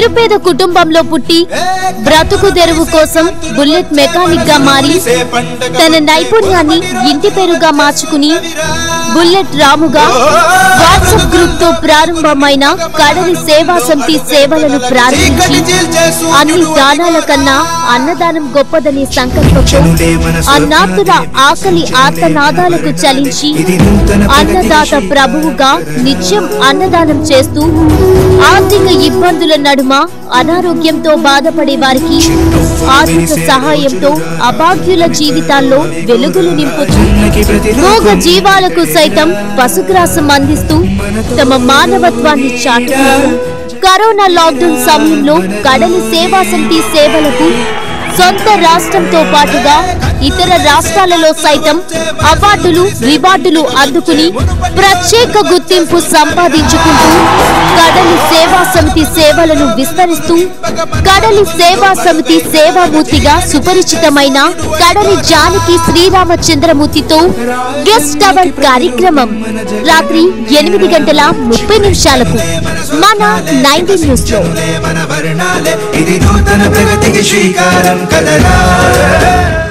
నిరుపేద కుటుంబంలో పుట్టి బ్రతుకు తెరువు కోసం బుల్లెట్ మెకానిక్ గా మారి తన నైపుణ్యాన్ని ఇంటి పేరుగా మార్చుకుని బుల్లెట్ రాముగా వాట్సాప్ గ్రూప్ తో ప్రారంభమైన కడలి సేవా సమితి సేవలను ప్రారంభించి అన్ని దానాల కన్నా అన్నదానం గొప్పదనే సంకల్పంతో అన్నాతుల ఆకలి ఆర్తనాదాలకు చలించి అన్నదాత ప్రభువుగా నిత్యం అన్నదానం చేస్తూ ఆర్థిక ఇబ్బందుల నడుమ అనారోగ్యంతో బాధపడే వారికి ఆర్థిక సహాయంతో అభాగ్యుల జీవితాల్లో వెలుగులు నింపుతూ మూగ జీవాలకు సైతం పశుగ్రాసం అందిస్తూ తమ మానవత్వాన్ని చాటుకుంటూ కరోనా లాక్డౌన్ సమయంలో కడలి సేవా సమితి సేవలకు సొంత రాష్ట్రంతో పాటుగా ఇతర రాష్ట్రాలలో సైతం అవార్డులు రివార్డులు అందుకుని ప్రత్యేక గుర్తింపు సంపాదించుకుంటూ కడలి సేవా సమితి సేవలను విస్తరిస్తూ కడలి సేవా సమితి సేవామూర్తిగా సుపరిచితమైన కడలి జానకి శ్రీరామచంద్రమూర్తితో గెస్ట్ అవర్ కార్యక్రమం రాత్రి ఎనిమిది గంటల ముప్పై నిమిషాలకు మన నైన్టీ న్యూస్ లో మన వర్ణాలే ఇది నూతన ప్రగతికి శ్రీకారం కదరా